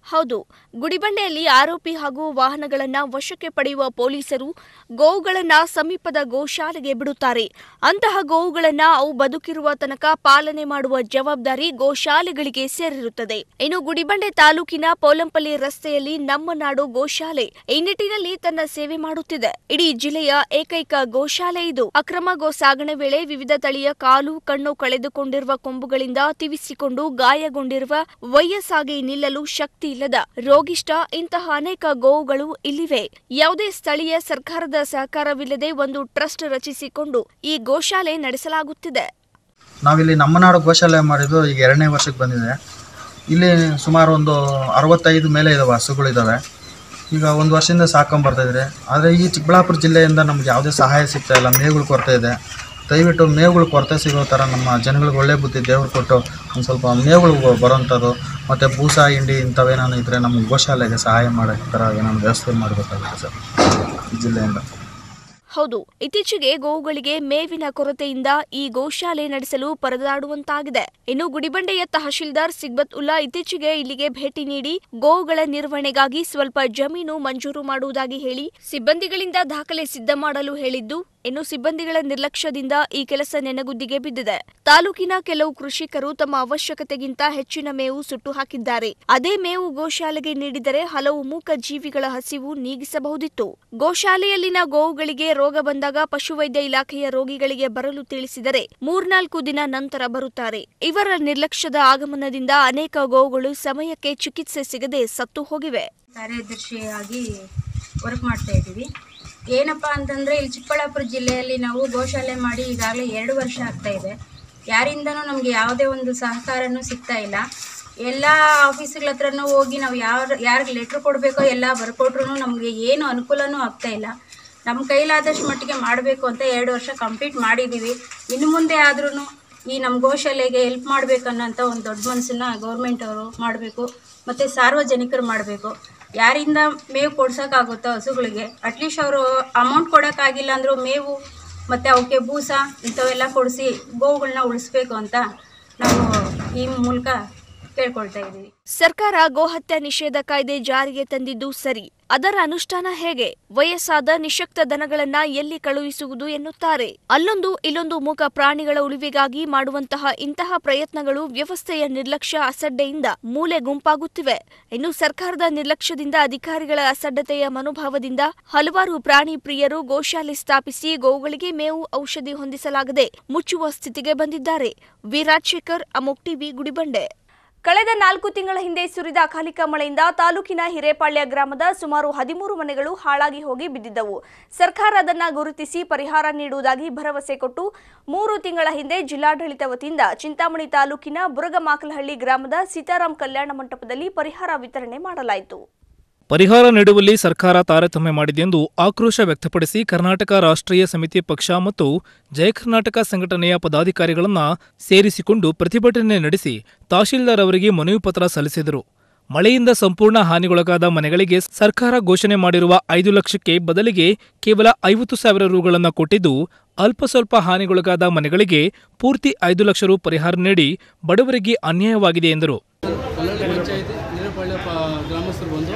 ಹೌದು ಗುಡಿಬಂಡೆಯಲ್ಲಿ ಆರೋಪಿ ಹಾಗೂ ವಾಹನಗಳನ್ನ ವಶಕ್ಕೆ ಪಡೆಯುವ ಪೊಲೀಸರು ಗೋವುಗಳನ್ನ ಸಮೀಪದ ಗೋಶಾಲೆಗೆ ಬಿಡುತ್ತಾರೆ ಅಂತಹ ಗೋವುಗಳನ್ನ ಅವು ಬದುಕಿರುವ ತನಕ ಪಾಲನೆ ಮಾಡುವ ಜವಾಬ್ದಾರಿ ಗೋಶಾಲೆಗಳಿಗೆ ಸೇರಿರುತ್ತದೆ ಇನ್ನು ಗುಡಿಬಂಡೆ ತಾಲೂಕಿನ ಪೋಲಂಪಲ್ಲಿ ರಸ್ತೆಯಲ್ಲಿ ನಮ್ಮ ನಾಡು ಗೋಶಾಲೆ ಈ ನಿಟ್ಟಿನಲ್ಲಿ ತನ್ನ ಸೇವೆ ಮಾಡುತ್ತಿದೆ ಇಡೀ ಜಿಲ್ಲೆಯ ಏಕೈಕ ಗೋಶಾಲೆ ಇದು ಅಕ್ರಮ ಗೋ ಸಾಗಣೆ ವೇಳೆ ವಿವಿಧ ತಳಿಯ ಕಾಲು ಕಣ್ಣು ಕಳೆದುಕೊಂಡಿರುವ ಕೊಂಬುಗಳಿಂದ ತಿವಿಸಿಕೊಂಡು ಗಾಯಗೊಂಡಿರುವ ವಯಸ್ಸಾಗಿ ನಿಲ್ಲಲು ಶಕ್ತಿ ಇಲ್ಲದ ರೋಗಿಷ್ಟ ಇಂತಹ ಅನೇಕ ಗೋವುಗಳು ಇಲ್ಲಿವೆ ಯಾವುದೇ ಸ್ಥಳೀಯ ಸರ್ಕಾರದ ಸಹಕಾರವಿಲ್ಲದೆ ಒಂದು ಟ್ರಸ್ಟ್ ರಚಿಸಿಕೊಂಡು ಈ ಗೋಶಾಲೆ ನಡೆಸಲಾಗುತ್ತಿದೆ ನಾವಿಲ್ಲಿ ನಮ್ಮ ನಾಡು ಗೋಶಾಲೆ ಮಾಡಿದ್ದು ಈಗ ಎರಡನೇ ವರ್ಷಕ್ಕೆ ಬಂದಿದೆ ಇಲ್ಲಿ ಸುಮಾರು ಒಂದು ಅರವತ್ತೈದು ಮೇಲೆ ಇದಾವೆ ಹಸುಗಳಿದ್ದಾವೆ ಈಗ ಒಂದು ವರ್ಷದಿಂದ ಸಾಕೊಂಡ್ ಬರ್ತಾ ಇದ್ರೆ ಆದರೆ ಈ ಚಿಕ್ಕಬಳ್ಳಾಪುರ ಜಿಲ್ಲೆಯಿಂದ ನಮ್ಗೆ ಯಾವುದೇ ಸಹಾಯ ಸಿಗ್ತಾ ಇಲ್ಲ ಮೇವುಗಳು ಕೊರತೆ ಇದೆ ದಯವಿಟ್ಟು ಮೇವುಗಳು ಕೊರತೆ ಸಿಗೋ ಥರ ನಮ್ಮ ಜನಗಳಿಗೆ ಒಳ್ಳೆ ಬುದ್ಧಿ ದೇವ್ರು ಕೊಟ್ಟು ಒಂದು ಸ್ವಲ್ಪ ಮೇವುಗಳು ಬರೋವಂಥದ್ದು ಮತ್ತು ಬೂಸ ಹಿಂಡಿ ಇಂಥವೇನಾದ್ರು ಇದ್ದರೆ ನಮ್ಮ ಗೋಶಾಲೆಗೆ ಸಹಾಯ ಮಾಡೋ ಥರ ಏನಾದ್ರು ವ್ಯವಸ್ಥೆ ಮಾಡಬೇಕಾಗುತ್ತೆ ಸರ್ ಜಿಲ್ಲೆಯಿಂದ ಹೌದು ಇತ್ತೀಚೆಗೆ ಗೋವುಗಳಿಗೆ ಮೇವಿನ ಕೊರತೆಯಿಂದ ಈ ಗೋಶಾಲೆ ನಡೆಸಲು ಪರದಾಡುವಂತಾಗಿದೆ ಇನ್ನು ಗುಡಿಬಂಡೆಯ ತಹಶೀಲ್ದಾರ್ ಸಿಗ್ಬತ್ ಉಲ್ಲಾ ಇತ್ತೀಚೆಗೆ ಇಲ್ಲಿಗೆ ಭೇಟಿ ನೀಡಿ ಗೋವುಗಳ ನಿರ್ವಹಣೆಗಾಗಿ ಸ್ವಲ್ಪ ಜಮೀನು ಮಂಜೂರು ಮಾಡುವುದಾಗಿ ಹೇಳಿ ಸಿಬ್ಬಂದಿಗಳಿಂದ ದಾಖಲೆ ಸಿದ್ಧ ಮಾಡಲು ಹೇಳಿದ್ದು ಇನ್ನು ಸಿಬ್ಬಂದಿಗಳ ನಿರ್ಲಕ್ಷ್ಯದಿಂದ ಈ ಕೆಲಸ ನೆನಗುದ್ದಿಗೆ ಬಿದ್ದಿದೆ ತಾಲೂಕಿನ ಕೆಲವು ಕೃಷಿಕರು ತಮ್ಮ ಅವಶ್ಯಕತೆಗಿಂತ ಹೆಚ್ಚಿನ ಮೇವು ಸುಟ್ಟು ಹಾಕಿದ್ದಾರೆ ಅದೇ ಮೇವು ಗೋಶಾಲೆಗೆ ನೀಡಿದರೆ ಹಲವು ಮೂಕ ಜೀವಿಗಳ ಹಸಿವು ನೀಗಿಸಬಹುದಿತ್ತು ಗೋಶಾಲೆಯಲ್ಲಿನ ಗೋವುಗಳಿಗೆ ರೋಗ ಬಂದಾಗ ಪಶುವೈದ್ಯ ಇಲಾಖೆಯ ರೋಗಿಗಳಿಗೆ ಬರಲು ತಿಳಿಸಿದರೆ ಮೂರ್ನಾಲ್ಕು ದಿನ ನಂತರ ಬರುತ್ತಾರೆ ಇವರ ನಿರ್ಲಕ್ಷ್ಯದ ಆಗಮನದಿಂದ ಅನೇಕ ಗೋವುಗಳು ಸಮಯಕ್ಕೆ ಚಿಕಿತ್ಸೆ ಸಿಗದೆ ಸತ್ತು ಹೋಗಿವೆ ಕಾರ್ಯದರ್ಶಿಯಾಗಿ ವರ್ಕ್ ಮಾಡ್ತಾ ಇದ್ದೀವಿ ಏನಪ್ಪ ಅಂತಂದರೆ ಇಲ್ಲಿ ಚಿಕ್ಕಬಳ್ಳಾಪುರ ಜಿಲ್ಲೆಯಲ್ಲಿ ನಾವು ಗೋಶಾಲೆ ಮಾಡಿ ಈಗಾಗಲೇ ಎರಡು ವರ್ಷ ಆಗ್ತಾ ಇದೆ ಯಾರಿಂದನೂ ನಮಗೆ ಯಾವುದೇ ಒಂದು ಸಹಕಾರನೂ ಸಿಗ್ತಾ ಇಲ್ಲ ಎಲ್ಲ ಆಫೀಸ್ಗಳ ಹತ್ರನೂ ಹೋಗಿ ನಾವು ಯಾರು ಯಾರಿಗೆ ಲೆಟ್ರ್ ಕೊಡಬೇಕೋ ಎಲ್ಲ ಬರ್ಕೊಟ್ರು ನಮಗೆ ಏನು ಅನುಕೂಲನೂ ಆಗ್ತಾ ಇಲ್ಲ ನಮ್ಮ ಕೈಲಾದಷ್ಟು ಮಟ್ಟಿಗೆ ಮಾಡಬೇಕು ಅಂತ ಎರಡು ವರ್ಷ ಕಂಪ್ಲೀಟ್ ಮಾಡಿದ್ದೀವಿ ಇನ್ನು ಮುಂದೆ ಆದ್ರೂ ಈ ನಮ್ಮ ಗೋಶಾಲೆಗೆ ಹೆಲ್ಪ್ ಮಾಡಬೇಕನ್ನೋಂಥ ಒಂದು ದೊಡ್ಡ ಮನಸ್ಸನ್ನ ಗೌರ್ಮೆಂಟ್ ಅವರು ಮಾಡಬೇಕು ಮತ್ತು ಸಾರ್ವಜನಿಕರು ಮಾಡಬೇಕು ಯಾರಿಂದ ಮೇವು ಕೊಡ್ಸೋಕ್ಕಾಗುತ್ತೋ ಹಸುಗಳಿಗೆ ಅಟ್ಲೀಸ್ಟ್ ಅವರು ಅಮೌಂಟ್ ಕೊಡೋಕ್ಕಾಗಿಲ್ಲ ಅಂದರೂ ಮೇವು ಮತ್ತು ಅವಕ್ಕೆ ಬೂಸ ಇಂಥವೆಲ್ಲ ಕೊಡಿಸಿ ಗೋವುಗಳನ್ನ ಉಳಿಸ್ಬೇಕು ಅಂತ ನಾವು ಈ ಮೂಲಕ ಕೇಳ್ಕೊಳ್ತಾ ಇದ್ದೀವಿ ಸರ್ಕಾರ ಗೋಹತ್ಯೆ ನಿಷೇಧ ಕಾಯ್ದೆ ಜಾರಿಗೆ ತಂದಿದ್ದು ಸರಿ ಅದರ ಅನುಷ್ಠಾನ ಹೇಗೆ ವಯಸ್ಸಾದ ನಿಶಕ್ತ ದನಗಳನ್ನ ಎಲ್ಲಿ ಕಳುಹಿಸುವುದು ಎನ್ನುತ್ತಾರೆ ಅಲ್ಲೊಂದು ಇಲ್ಲೊಂದು ಮೂಕ ಪ್ರಾಣಿಗಳ ಉಳಿವಿಗಾಗಿ ಮಾಡುವಂತಹ ಇಂತಹ ಪ್ರಯತ್ನಗಳು ವ್ಯವಸ್ಥೆಯ ನಿರ್ಲಕ್ಷ್ಯ ಅಸಡ್ಡೆಯಿಂದ ಮೂಲೆ ಗುಂಪಾಗುತ್ತಿವೆ ಇನ್ನು ಸರ್ಕಾರದ ನಿರ್ಲಕ್ಷ್ಯದಿಂದ ಅಧಿಕಾರಿಗಳ ಅಸಡ್ಡತೆಯ ಮನೋಭಾವದಿಂದ ಹಲವಾರು ಪ್ರಾಣಿ ಪ್ರಿಯರು ಗೋಶಾಲೆ ಸ್ಥಾಪಿಸಿ ಗೋವುಗಳಿಗೆ ಮೇವು ಔಷಧಿ ಹೊಂದಿಸಲಾಗದೆ ಮುಚ್ಚುವ ಸ್ಥಿತಿಗೆ ಬಂದಿದ್ದಾರೆ ವಿ ರಾಜಶೇಖರ್ ಅಮೋಕ್ ಟಿವಿ ಗುಡಿಬಂಡೆ ಕಳೆದ ನಾಲ್ಕು ತಿಂಗಳ ಹಿಂದೆ ಸುರಿದ ಅಕಾಲಿಕ ಮಳೆಯಿಂದ ತಾಲೂಕಿನ ಹಿರೇಪಾಳ್ಯ ಗ್ರಾಮದ ಸುಮಾರು ಹದಿಮೂರು ಮನೆಗಳು ಹಾಳಾಗಿ ಹೋಗಿ ಬಿದ್ದಿದ್ದವು ಸರ್ಕಾರ ಅದನ್ನ ಗುರುತಿಸಿ ಪರಿಹಾರ ನೀಡುವುದಾಗಿ ಭರವಸೆ ಕೊಟ್ಟು ಮೂರು ತಿಂಗಳ ಹಿಂದೆ ಜಿಲ್ಲಾಡಳಿತ ವತಿಯಿಂದ ಚಿಂತಾಮಣಿ ತಾಲೂಕಿನ ಬುರಗಮಾಕಲಹಳ್ಳಿ ಗ್ರಾಮದ ಸೀತಾರಾಮ್ ಕಲ್ಯಾಣ ಮಂಟಪದಲ್ಲಿ ಪರಿಹಾರ ವಿತರಣೆ ಮಾಡಲಾಯಿತು ಪರಿಹಾರ ನೀಡುವಲ್ಲಿ ಸರ್ಕಾರ ತಾರತಮ್ಯ ಮಾಡಿದೆಂದು ಆಕ್ರೋಶ ವ್ಯಕ್ತಪಡಿಸಿ ಕರ್ನಾಟಕ ರಾಷ್ಟ್ರೀಯ ಸಮಿತಿ ಪಕ್ಷ ಮತ್ತು ಜಯ ಕರ್ನಾಟಕ ಸಂಘಟನೆಯ ಪದಾಧಿಕಾರಿಗಳನ್ನ ಸೇರಿಸಿಕೊಂಡು ಪ್ರತಿಭಟನೆ ನಡೆಸಿ ತಹಶೀಲ್ದಾರ್ ಅವರಿಗೆ ಮನವಿ ಪತ್ರ ಸಲ್ಲಿಸಿದರು ಮಳೆಯಿಂದ ಸಂಪೂರ್ಣ ಹಾನಿಗೊಳಗಾದ ಮನೆಗಳಿಗೆ ಸರ್ಕಾರ ಘೋಷಣೆ ಮಾಡಿರುವ ಐದು ಲಕ್ಷಕ್ಕೆ ಬದಲಿಗೆ ಕೇವಲ ಐವತ್ತು ಸಾವಿರ ರುಗಳನ್ನು ಕೊಟ್ಟಿದ್ದು ಅಲ್ಪ ಸ್ವಲ್ಪ ಹಾನಿಗೊಳಗಾದ ಮನೆಗಳಿಗೆ ಪೂರ್ತಿ ಐದು ಲಕ್ಷ ರು ಪರಿಹಾರ ನೀಡಿ ಬಡವರಿಗೆ ಅನ್ಯಾಯವಾಗಿದೆ ಎಂದರು ಕಲ್ಲಳ್ಳಿ ಪಂಚಾಯತಿ ಹಿರೇಪಾಳ್ಯ ಪ ಗ್ರಾಮಸ್ಥರು ಬಂದು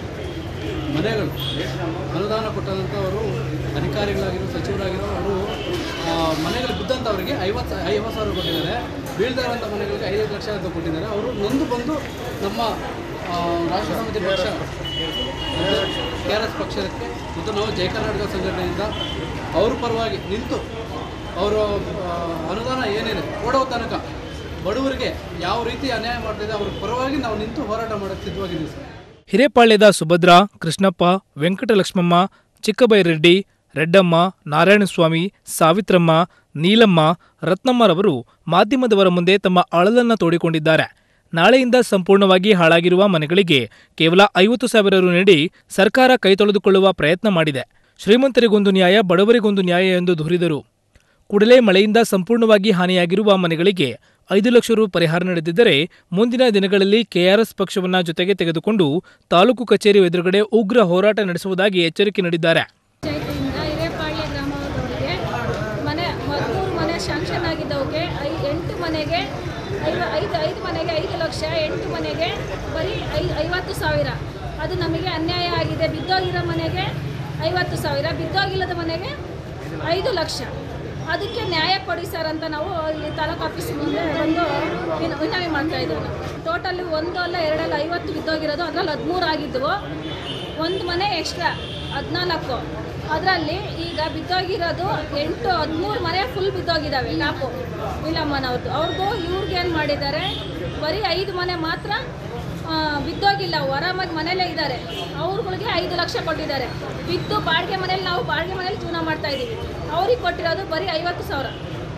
ಮನೆಗಳು ಅನುದಾನ ಕೊಟ್ಟಂಥವರು ಅಧಿಕಾರಿಗಳಾಗಿರೋ ಸಚಿವರಾಗಿರೋ ಅವರು ಆ, ಮನೆಗಳು ಬಿದ್ದಂಥವರಿಗೆ ಐವತ್ತು ಐವತ್ತು ಸಾವಿರ ಕೊಟ್ಟಿದ್ದಾರೆ ಬೀಳ್ತಾ ಇರುವಂಥ ಮನೆಗಳಿಗೆ ಐದೈದು ಲಕ್ಷ ಅಂತ ಕೊಟ್ಟಿದ್ದಾರೆ ಅವರು ನೊಂದು ಬಂದು ನಮ್ಮ ಆ, ರಾಷ್ಟ್ರ ಸಮಿತಿ ಪಕ್ಷ ಕೆ ಆರ್ ಎಸ್ ಪಕ್ಷಕ್ಕೆ ಮತ್ತು ನಾವು ಜಯ ಕರ್ನಾಟಕ ಸಂಘಟನೆಯಿಂದ ಅವ್ರ ಪರವಾಗಿ ನಿಂತು ಅವರು ಅನುದಾನ ಏನಿದೆ ಕೊಡೋ ತನಕ ಬಡವರಿಗೆ ಯಾವ ರೀತಿ ಅನ್ಯಾಯ ಮಾಡ್ತಿದೆ ಅವ್ರ ಪರವಾಗಿ ನಾವು ನಿಂತು ಹೋರಾಟ ಮಾಡೋಕ್ಕೆ ಸಿದ್ಧವಾಗಿದ್ದೀವಿ ಸರ್ ಹಿರೇಪಾಳ್ಯದ ಸುಭದ್ರ ಕೃಷ್ಣಪ್ಪ ವೆಂಕಟಲಕ್ಷ್ಮಮ್ಮ ಚಿಕ್ಕಬೈರೆಡ್ಡಿ ರೆಡ್ಡಮ್ಮ ನಾರಾಯಣಸ್ವಾಮಿ ಸಾವಿತ್ರಮ್ಮ ನೀಲಮ್ಮ ರತ್ನಮ್ಮರವರು ಮಾಧ್ಯಮದವರ ಮುಂದೆ ತಮ್ಮ ಅಳಲನ್ನ ತೋಡಿಕೊಂಡಿದ್ದಾರೆ ನಾಳೆಯಿಂದ ಸಂಪೂರ್ಣವಾಗಿ ಹಾಳಾಗಿರುವ ಮನೆಗಳಿಗೆ ಕೇವಲ ಐವತ್ತು ಸಾವಿರ ರು ನೀಡಿ ಸರ್ಕಾರ ಕೈ ತೊಳೆದುಕೊಳ್ಳುವ ಪ್ರಯತ್ನ ಮಾಡಿದೆ ಶ್ರೀಮಂತರಿಗೊಂದು ನ್ಯಾಯ ಬಡವರಿಗೊಂದು ನ್ಯಾಯ ಎಂದು ದೂರಿದರು ಕೂಡಲೇ ಮಳೆಯಿಂದ ಸಂಪೂರ್ಣವಾಗಿ ಹಾನಿಯಾಗಿರುವ ಮನೆಗಳಿಗೆ ಐದು ಲಕ್ಷ ರು ಪರಿಹಾರ ನೀಡದಿದ್ದರೆ ಮುಂದಿನ ದಿನಗಳಲ್ಲಿ ಕೆಆರ್ಎಸ್ ಪಕ್ಷವನ್ನ ಜೊತೆಗೆ ತೆಗೆದುಕೊಂಡು ತಾಲೂಕು ಕಚೇರಿ ಎದುರುಗಡೆ ಉಗ್ರ ಹೋರಾಟ ನಡೆಸುವುದಾಗಿ ಎಚ್ಚರಿಕೆ ನೀಡಿದ್ದಾರೆ ಪಂಚಾಯತಿಯಿಂದ ಹಿರೇಪಾಳ್ಯ ಗ್ರಾಮದವರಿಗೆ ಮನೆ ಮೂರು ಮನೆ ಶಾಂಕ್ಷನ್ ಆಗಿದ್ದವಕ್ಕೆ ಐ ಎಂಟು ಮನೆಗೆ ಐವ ಐದು ಐದು ಮನೆಗೆ ಐದು ಲಕ್ಷ ಎಂಟು ಮನೆಗೆ ಬರೀ ಐ ಐವತ್ತು ಸಾವಿರ ಅದು ನಮಗೆ ಅನ್ಯಾಯ ಆಗಿದೆ ಬಿದ್ದೋಗಿರೋ ಮನೆಗೆ ಐವತ್ತು ಸಾವಿರ ಬಿದ್ದೋಗಿಲ್ಲದ ಮನೆಗೆ ಐದು ಲಕ್ಷ ಅದಕ್ಕೆ ನ್ಯಾಯ ಕೊಡಿ ಸರ್ ಅಂತ ನಾವು ಇಲ್ಲಿ ತಾಲೂಕು ಆಫೀಸ್ ಮುಂದೆ ಒಂದು ವಿನ- ವಿನವಿ ಮಾಡ್ತಾ ಇದ್ದೀವಿ ನಾವು ಟೋಟಲಿ ಒಂದು ಅಲ್ಲ ಎರಡಲ್ಲ ಐವತ್ತು ಬಿದ್ದೋಗಿರೋದು ಅದ್ರಲ್ಲಿ ಹದಿಮೂರು ಆಗಿದ್ದವು ಒಂದು ಮನೆ ಎಕ್ಸ್ಟ್ರಾ ಹದಿನಾಲ್ಕು ಅದರಲ್ಲಿ ಈಗ ಬಿದ್ದೋಗಿರೋದು ಎಂಟು ಹದಿಮೂರು ಮನೆ ಫುಲ್ ಬಿದ್ದೋಗಿದ್ದಾವೆ ಟಾಪು ವಿಲಮ್ಮನವ್ರದ್ದು ಅವ್ರದ್ದು ಇವ್ರಿಗೆ ಏನು ಮಾಡಿದ್ದಾರೆ ಬರೀ ಐದು ಮನೆ ಮಾತ್ರ ಆ, ಬಿದ್ದೋಗಿಲ್ಲ ಅವು ಆರಾಮಾಗಿ ಮನೇಲೇ ಇದ್ದಾರೆ ಅವ್ರುಗಳಿಗೆ ಐದು ಲಕ್ಷ ಕೊಟ್ಟಿದ್ದಾರೆ ಬಿದ್ದು ಬಾಡಿಗೆ ಮನೇಲಿ ನಾವು ಬಾಡಿಗೆ ಮನೇಲಿ ಜೀವನ ಮಾಡ್ತಾ ಇದ್ದೀವಿ ಅವ್ರಿಗೆ ಕೊಟ್ಟಿರೋದು ಬರೀ ಐವತ್ತು ಸಾವಿರ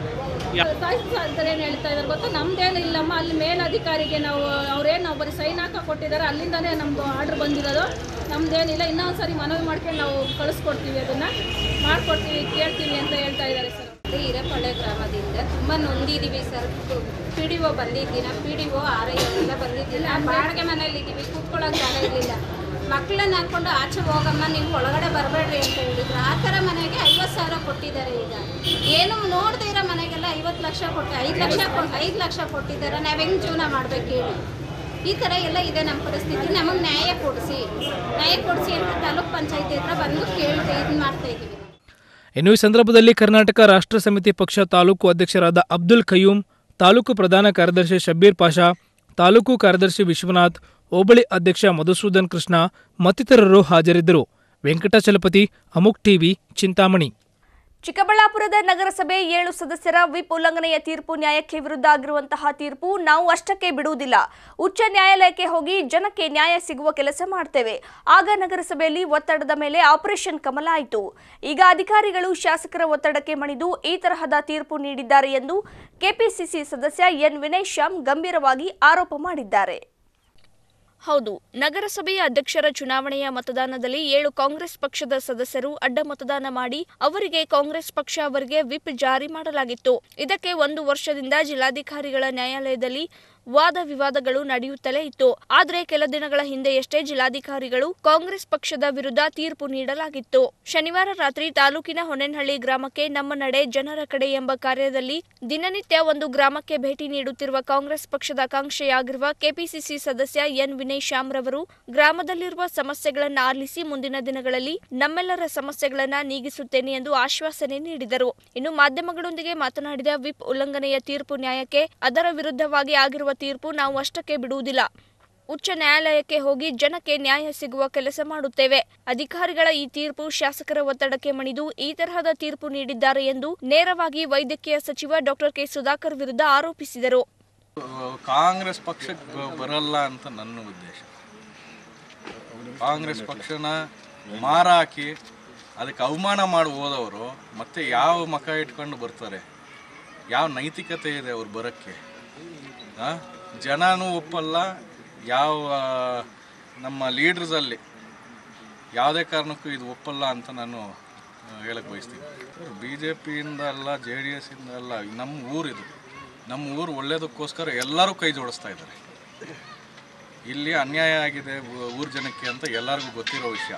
ತಹಸೀಲ್ದಾರ್ ಏನು ಹೇಳ್ತಾ ಇದ್ದಾರೆ ಗೊತ್ತಾ ನಮ್ದೇನು ಇಲ್ಲಮ್ಮ ಅಲ್ಲಿ ಮೇಲಧಿಕಾರಿಗೆ ನಾವು ಅವ್ರೇನು ನಾವು ಬರೀ ಸೈನ್ ಹಾಕೋ ಕೊಟ್ಟಿದ್ದಾರೆ ಅಲ್ಲಿಂದನೇ ನಮ್ಮದು ಆರ್ಡ್ರ್ ಬಂದಿರೋದು ನಮ್ದೇನಿಲ್ಲ ಇನ್ನೊಂದು ಸರಿ ಮನವಿ ಮಾಡ್ಕೊಂಡು ನಾವು ಕಳಿಸ್ಕೊಡ್ತೀವಿ ಅದನ್ನು ಮಾಡ್ಕೊಡ್ತೀವಿ ಕೇಳ್ತೀವಿ ಅಂತ ಹೇಳ್ತಾ ಇದ್ದಾರೆ ಸರ್ ಹಿರೇಪಳ್ಳೆ ಗ್ರಾಮದಿಂದ ತುಂಬ ನೊಂದಿದ್ದೀವಿ ಸರ್ ಪಿ ಡಿ ಒ ಬಂದಿದ್ದಿನ P D O R I ಎಲ್ಲ ಬಂದಿದ್ದಿಲ್ಲ ಬಾಡಿಗೆ ಮನೇಲಿ ಇದ್ದೀವಿ ಕೂತ್ಕೊಳ್ಳೋಕೆ ಜಾಗ ಇರಲಿಲ್ಲ ಮಕ್ಕಳನ್ನ ಹಾಕ್ಕೊಂಡು ಆಚೆ ಹೋಗಮ್ಮ ನೀವು ಒಳಗಡೆ ಬರಬೇಡ್ರಿ ಅಂತ ಹೇಳಿದ್ರು ಆ ಥರ ಮನೆಗೆ ಐವತ್ತು ಸಾವಿರ ಕೊಟ್ಟಿದ್ದಾರೆ ಈಗ ಏನು ನೋಡದೇ ಇರೋ ಮನೆಗೆಲ್ಲ ಐವತ್ತು ಲಕ್ಷ ಕೊಟ್ಟು ಐದು ಲಕ್ಷ ಕೊಟ್ಟು ಐದು ಲಕ್ಷ ಕೊಟ್ಟಿದ್ದಾರೆ ನಾವು ಹೆಂಗೆ ಜೀವನ ಮಾಡ್ಬೇಕು ಹೇಳಿ ಈ ಥರ ಎಲ್ಲ ಇದೆ ನಮ್ಮ ಪರಿಸ್ಥಿತಿ ನಮಗೆ ನ್ಯಾಯ ಕೊಡಿಸಿ ನ್ಯಾಯ ಕೊಡಿಸಿ ಅಂತ ತಾಲೂಕ್ ಪಂಚಾಯತಿ ಹತ್ರ ಬಂದು ಕೇಳ್ತಾ ಇದು ಮಾಡ್ತಾ ಇದ್ದೀವಿ ಇನ್ನು ಈ ಸಂದರ್ಭದಲ್ಲಿ ಕರ್ನಾಟಕ ರಾಷ್ಟ್ರ ಸಮಿತಿ ಪಕ್ಷ ತಾಲೂಕು ಅಧ್ಯಕ್ಷರಾದ ಅಬ್ದುಲ್ ಖಯೂಮ್ ತಾಲೂಕು ಪ್ರಧಾನ ಕಾರ್ಯದರ್ಶಿ ಶಬ್ಬೀರ್ ಪಾಷಾ ತಾಲೂಕು ಕಾರ್ಯದರ್ಶಿ ವಿಶ್ವನಾಥ್ ಹೋಬಳಿ ಅಧ್ಯಕ್ಷ ಮಧುಸೂದನ್ ಕೃಷ್ಣ ಮತ್ತಿತರರು ಹಾಜರಿದ್ದರು ವೆಂಕಟಾಚಲಪತಿ ಅಮುಕ್ ಟಿವಿ ಚಿಂತಾಮಣಿ ಚಿಕ್ಕಬಳ್ಳಾಪುರದ ನಗರಸಭೆ ಏಳು ಸದಸ್ಯರ ವಿಪ್ ಉಲ್ಲಂಘನೆಯ ತೀರ್ಪು ನ್ಯಾಯಕ್ಕೆ ವಿರುದ್ಧ ಆಗಿರುವಂತಹ ತೀರ್ಪು ನಾವು ಅಷ್ಟಕ್ಕೆ ಬಿಡುವುದಿಲ್ಲ ಉಚ್ಚ ನ್ಯಾಯಾಲಯಕ್ಕೆ ಹೋಗಿ ಜನಕ್ಕೆ ನ್ಯಾಯ ಸಿಗುವ ಕೆಲಸ ಮಾಡ್ತೇವೆ ಆಗ ನಗರಸಭೆಯಲ್ಲಿ ಒತ್ತಡದ ಮೇಲೆ ಆಪರೇಷನ್ ಕಮಲ ಆಯಿತು ಈಗ ಅಧಿಕಾರಿಗಳು ಶಾಸಕರ ಒತ್ತಡಕ್ಕೆ ಮಣಿದು ಈ ತರಹದ ತೀರ್ಪು ನೀಡಿದ್ದಾರೆ ಎಂದು ಕೆಪಿಸಿಸಿ ಸದಸ್ಯ ಎನ್ ವಿನಯ್ ಶ್ಯಾಮ್ ಗಂಭೀರವಾಗಿ ಆರೋಪ ಮಾಡಿದ್ದಾರೆ ಹೌದು ನಗರಸಭೆಯ ಅಧ್ಯಕ್ಷರ ಚುನಾವಣೆಯ ಮತದಾನದಲ್ಲಿ ಏಳು ಕಾಂಗ್ರೆಸ್ ಪಕ್ಷದ ಸದಸ್ಯರು ಅಡ್ಡ ಮತದಾನ ಮಾಡಿ ಅವರಿಗೆ ಕಾಂಗ್ರೆಸ್ ಪಕ್ಷ ಅವರಿಗೆ ವಿಪ್ ಜಾರಿ ಮಾಡಲಾಗಿತ್ತು ಇದಕ್ಕೆ ಒಂದು ವರ್ಷದಿಂದ ಜಿಲ್ಲಾಧಿಕಾರಿಗಳ ನ್ಯಾಯಾಲಯದಲ್ಲಿ ವಾದ ವಿವಾದಗಳು ನಡೆಯುತ್ತಲೇ ಇತ್ತು ಆದರೆ ಕೆಲ ದಿನಗಳ ಹಿಂದೆಯಷ್ಟೇ ಜಿಲ್ಲಾಧಿಕಾರಿಗಳು ಕಾಂಗ್ರೆಸ್ ಪಕ್ಷದ ವಿರುದ್ಧ ತೀರ್ಪು ನೀಡಲಾಗಿತ್ತು ಶನಿವಾರ ರಾತ್ರಿ ತಾಲೂಕಿನ ಹೊನ್ನೆನಹಳ್ಳಿ ಗ್ರಾಮಕ್ಕೆ ನಮ್ಮ ನಡೆ ಜನರ ಕಡೆ ಎಂಬ ಕಾರ್ಯದಲ್ಲಿ ದಿನನಿತ್ಯ ಒಂದು ಗ್ರಾಮಕ್ಕೆ ಭೇಟಿ ನೀಡುತ್ತಿರುವ ಕಾಂಗ್ರೆಸ್ ಪಕ್ಷದ ಆಕಾಂಕ್ಷೆಯಾಗಿರುವ ಕೆಪಿಸಿಸಿ ಸದಸ್ಯ ಎನ್ ವಿನಯ್ ಶ್ಯಾಮ್ ರವರು ಗ್ರಾಮದಲ್ಲಿರುವ ಸಮಸ್ಯೆಗಳನ್ನು ಆಲಿಸಿ ಮುಂದಿನ ದಿನಗಳಲ್ಲಿ ನಮ್ಮೆಲ್ಲರ ಸಮಸ್ಯೆಗಳನ್ನ ನೀಗಿಸುತ್ತೇನೆ ಎಂದು ಆಶ್ವಾಸನೆ ನೀಡಿದರು ಇನ್ನು ಮಾಧ್ಯಮಗಳೊಂದಿಗೆ ಮಾತನಾಡಿದ ವಿಪ್ ಉಲ್ಲಂಘನೆಯ ತೀರ್ಪು ನ್ಯಾಯಕ್ಕೆ ಅದರ ವಿರುದ್ಧವಾಗಿ ಆಗಿರುವ ತೀರ್ಪು ನಾವು ಅಷ್ಟಕ್ಕೆ ಬಿಡುವುದಿಲ್ಲ ಉಚ್ಚ ನ್ಯಾಯಾಲಯಕ್ಕೆ ಹೋಗಿ ಜನಕ್ಕೆ ನ್ಯಾಯ ಸಿಗುವ ಕೆಲಸ ಮಾಡುತ್ತೇವೆ ಅಧಿಕಾರಿಗಳ ಈ ತೀರ್ಪು ಶಾಸಕರ ಒತ್ತಡಕ್ಕೆ ಮಣಿದು ಈ ತರಹದ ತೀರ್ಪು ನೀಡಿದ್ದಾರೆ ಎಂದು ನೇರವಾಗಿ ವೈದ್ಯಕೀಯ ಸಚಿವ ಡಾಕ್ಟರ್ ಕೆ ಸುಧಾಕರ್ ವಿರುದ್ಧ ಆರೋಪಿಸಿದರು ಕಾಂಗ್ರೆಸ್ ಪಕ್ಷಕ್ಕೆ ಬ- ಬರಲ್ಲ ಅಂತ ನನ್ನ ಉದ್ದೇಶ ಕಾಂಗ್ರೆಸ್ ಪಕ್ಷನ ಮಾರಾಕಿ ಅದಕ್ಕೆ ಅವಮಾನ ಮಾಡಿ ಹೋದವರು ಮತ್ತೆ ಯಾವ ಮಕ ಇಟ್ಕೊಂಡು ಬರ್ತಾರೆ ಯಾವ ನೈತಿಕತೆ ಇದೆ ಅವ್ರು ಬರೋಕ್ಕೆ ಆ? ಜನನೂ ಒಪ್ಪಲ್ಲ ಯಾವ ನಮ್ಮ ಲೀಡ್ರಸಲ್ಲಿ ಯಾವುದೇ ಕಾರಣಕ್ಕೂ ಇದು ಒಪ್ಪಲ್ಲ ಅಂತ ನಾನು ಹೇಳಕ್ಕೆ ಬಯಸ್ತೀನಿ ಬಿ ಜೆ ಪಿಯಿಂದ ಅಲ್ಲ ಜೆ ಡಿ ಎಸ್ ಇಂದ ಅಲ್ಲ ನಮ್ಮ ಊರಿದು ನಮ್ಮ ಊರು ಒಳ್ಳೇದಕ್ಕೋಸ್ಕರ ಎಲ್ಲರೂ ಕೈ ಜೋಡಿಸ್ತಾ ಇದ್ದಾರೆ ಇಲ್ಲಿ ಅನ್ಯಾಯ ಆಗಿದೆ ಊ- ಊರ್ ಜನಕ್ಕೆ ಅಂತ ಎಲ್ಲರಿಗೂ ಗೊತ್ತಿರೋ ವಿಷಯ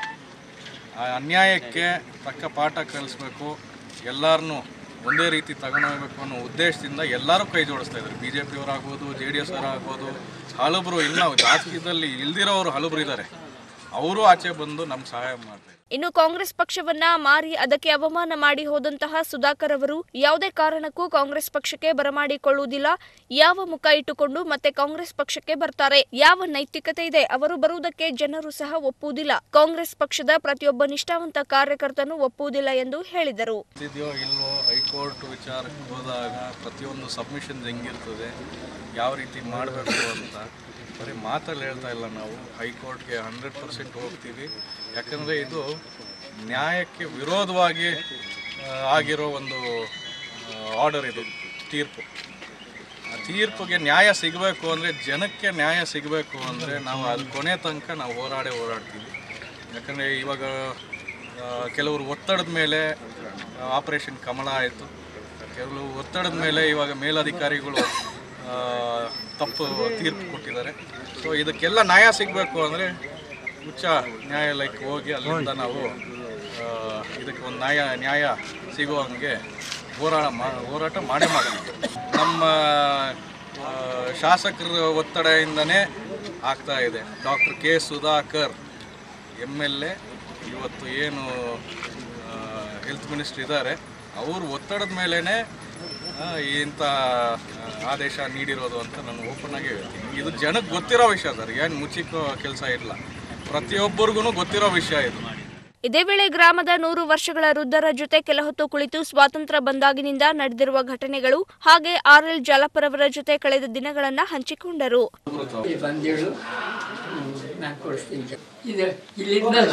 ಆ ಅನ್ಯಾಯಕ್ಕೆ ತಕ್ಕ ಪಾಠ ಕಲಿಸ್ಬೇಕು ಎಲ್ಲರನ್ನೂ ಒಂದೇ ರೀತಿ ತಗೊಂಡೋಗ್ಬೇಕು ಅನ್ನೋ ಉದ್ದೇಶದಿಂದ ಎಲ್ಲರೂ ಕೈ ಜೋಡಿಸ್ತಾ ಇದ್ದಾರೆ ಬಿ ಜೆ ಪಿಯವರಾಗ್ಬೋದು ಜೆ ಡಿ ಎಸ್ ಅವರಾಗ್ಬೋದು ಹಲಬರು ಇನ್ನೂ ರಾಜಕೀಯದಲ್ಲಿ ಇಲ್ದಿರೋರು ಹಲಬರು ಇದ್ದಾರೆ ಅವರು ಆಚೆ ಬಂದು ನಮ್ಗೆ ಸಹಾಯ ಮಾಡ್ತಾರೆ ಇನ್ನು ಕಾಂಗ್ರೆಸ್ ಪಕ್ಷವನ್ನ ಮಾರಿ ಅದಕ್ಕೆ ಅವಮಾನ ಮಾಡಿ ಹೋದಂತಹ ಸುಧಾಕರ್ ಅವರು ಯಾವುದೇ ಕಾರಣಕ್ಕೂ ಕಾಂಗ್ರೆಸ್ ಪಕ್ಷಕ್ಕೆ ಬರಮಾಡಿಕೊಳ್ಳುವುದಿಲ್ಲ ಯಾವ ಮುಖ ಇಟ್ಟುಕೊಂಡು ಮತ್ತೆ ಕಾಂಗ್ರೆಸ್ ಪಕ್ಷಕ್ಕೆ ಬರ್ತಾರೆ ಯಾವ ನೈತಿಕತೆ ಇದೆ ಅವರು ಬರುವುದಕ್ಕೆ ಜನರು ಸಹ ಒಪ್ಪುವುದಿಲ್ಲ ಕಾಂಗ್ರೆಸ್ ಪಕ್ಷದ ಪ್ರತಿಯೊಬ್ಬ ನಿಷ್ಠಾವಂತ ಕಾರ್ಯಕರ್ತನು ಒಪ್ಪುವುದಿಲ್ಲ ಎಂದು ಹೇಳಿದರು ಇದೆಯೋ ಇಲ್ವೋ ಹೈಕೋರ್ಟ್ ವಿಚಾರಕ್ಕೆ ಹೋದಾಗ ಪ್ರತಿಯೊಂದು ಸಬ್ಮಿಷನ್ ಹೆಂಗಿರ್ತದೆ ಯಾವ ರೀತಿ ಮಾಡಬೇಕು ಅಂತ ಬರೀ ಮಾತಲ್ಲಿ ಹೇಳ್ತಾ ಇಲ್ಲ ನಾವು ಹೈಕೋರ್ಟ್ಗೆ ಹಂಡ್ರೆಡ್ ಪರ್ಸೆಂಟ್ ಹೋಗ್ತೀವಿ ಯಾಕಂದರೆ ಇದು ನ್ಯಾಯಕ್ಕೆ ವಿರೋಧವಾಗಿ ಆ, ಆಗಿರೋ ಒಂದು ಆರ್ಡರ್ ಇದು ತೀರ್ಪು ಆ ತೀರ್ಪಿಗೆ ನ್ಯಾಯ ಸಿಗಬೇಕು ಅಂದರೆ ಜನಕ್ಕೆ ನ್ಯಾಯ ಸಿಗಬೇಕು ಅಂದರೆ ನಾವು ಅದು ಕೊನೆ ತನಕ ನಾವು ಹೋರಾಡೇ ಹೋರಾಡ್ತೀವಿ ಯಾಕಂದರೆ ಇವಾಗ ಆ, ಕೆಲವರು ಒತ್ತಡದ ಮೇಲೆ ಆಪರೇಷನ್ ಕಮಲ ಆಯಿತು ಕೆಲವು ಒತ್ತಡದ ಮೇಲೆ ಇವಾಗ ಮೇಲಧಿಕಾರಿಗಳು ಆ, ತಪ್ಪು ತೀರ್ಪು ಕೊಟ್ಟಿದ್ದಾರೆ ಸೊ ಇದಕ್ಕೆಲ್ಲ ನ್ಯಾಯ ಸಿಗಬೇಕು ಅಂದರೆ ಉಚ್ಚ ನ್ಯಾಯಾಲಯಕ್ಕೆ ಹೋಗಿ ಅಲ್ಲಿಂದ ನಾವು ಆ, ಇದಕ್ಕೆ ಒಂದು ನ್ಯಾಯ ನ್ಯಾಯ ಸಿಗುವಂಗೆ ಹೋರಾಟ ಮಾ ಹೋರಾಟ ಮಾಡೇ ಮಾಡ್ತೀವಿ ನಮ್ಮ ಆ, ಶಾಸಕರ ಒತ್ತಡದಿಂದನೇ ಆಗ್ತಾ ಇದೆ doctor K Sudhakar M L A ಇವತ್ತು ಏನು ಹೆಲ್ತ್ ಮಿನಿಸ್ಟರ್ ಇದ್ದಾರೆ ಅವ್ರ ಒತ್ತಡದ ಮೇಲೇ ಇಂಥ ಆ, ಆದೇಶ ನೀಡಿರೋದು ಅಂತ ನಾನು ಓಪನ್ ಆಗಿ ಹೇಳ್ತೀನಿ ಇದು ಜನಕ್ಕೆ ಗೊತ್ತಿರೋ ವಿಷಯ ಸರ್ ಏನು ಮುಚ್ಚಿಕ್ಕೋ ಕೆಲಸ ಇಲ್ಲ ಪ್ರತಿಯೊಬ್ಬರಿಗೂ ಗೊತ್ತಿರೋ ವಿಷಯ ಇದು ಇದೇ ವೇಳೆ ಗ್ರಾಮದ ನೂರು ವರ್ಷಗಳ ವೃದ್ಧರ ಜೊತೆ ಕೆಲಹೊತ್ತು ಕುಳಿತು ಸ್ವಾತಂತ್ರ್ಯ ಬಂದಾಗಿನಿಂದ ನಡೆದಿರುವ ಘಟನೆಗಳು ಹಾಗೆ ಆರ್ಎಲ್ ಜಾಲಪರವರ ಜೊತೆ ಕಳೆದ ದಿನಗಳನ್ನ ಹಂಚಿಕೊಂಡರು ಬಂದೇಳು ನಾನು ಕೊಡಿಸ್ತೀನಿ ಇದು ಇಲ್ಲಿಂದಲ್ಲ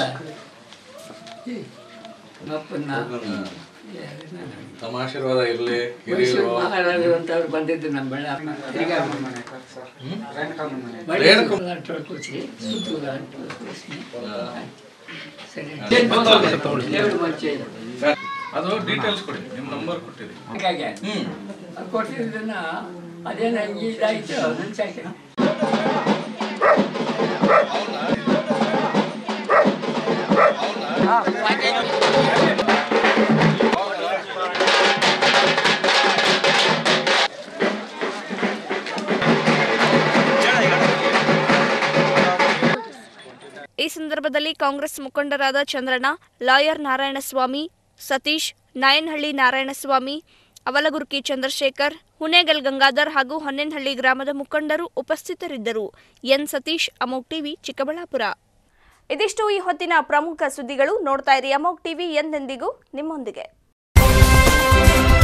ಅಪ್ಪನ್ನ ತಮ್ಮ ಆಶೀರ್ವಾದ ಇರಲಿ ಮೈಸೂರು ಮಹಾರಾಜರು ಅಂತ ಅವ್ರು ಬಂದಿದ್ದು ನಮ್ಮ ಬಳ್ಳಾರಿ ತಿರ್ಗಾ ರೇಣುಕ- ಕೊಡ್ಸಿ ಪುತ್ತೂರು ಅಂತ ಕೊಡ್ಸಿ. ಸರಿ ದೇವ್ರ ಮಚ್ಚೆ ಇದು. ಅದು ಡೀಟೇಲ್ಸ್ ಕೊಡಿ ನಿಮ್ಮ ನಂಬರ್ ಕೊಟ್ಟಿರಿ ಹಾಗಾಗಿ ಅದು ಕೊಟ್ಟಿದ್ದನ್ನ ಅದೇನ ಹಿಂಗೆ ಇದಾಯ್ತು ನನ್ನ ಸಾಕೆ ಈ ಸಂದರ್ಭದಲ್ಲಿ ಕಾಂಗ್ರೆಸ್ ಮುಖಂಡರಾದ ಚಂದ್ರಣ್ಣ ಲಾಯರ್ ನಾರಾಯಣಸ್ವಾಮಿ ಸತೀಶ್ ನಾಯನಹಳ್ಳಿ ನಾರಾಯಣಸ್ವಾಮಿ ಅವಲಗುರ್ಕಿ ಚಂದ್ರಶೇಖರ್ ಹುನೇಗಲ್ ಗಂಗಾಧರ್ ಹಾಗೂ ಹೊನ್ನೆನಹಳ್ಳಿ ಗ್ರಾಮದ ಮುಖಂಡರು ಉಪಸ್ಥಿತರಿದ್ದರು ಎನ್ ಸತೀಶ್ ಅಮೋಕ್ ಟಿವಿ ಚಿಕ್ಕಬಳ್ಳಾಪುರ ಇದಿಷ್ಟು ಈ ಹೊತ್ತಿನ ಪ್ರಮುಖ ಸುದ್ದಿಗಳು ನೋಡ್ತಾ ಇರಿ ಅಮೋಕ್ ಟಿವಿ ಎಂದೆಂದಿಗೂ ನಿಮ್ಮೊಂದಿಗೆ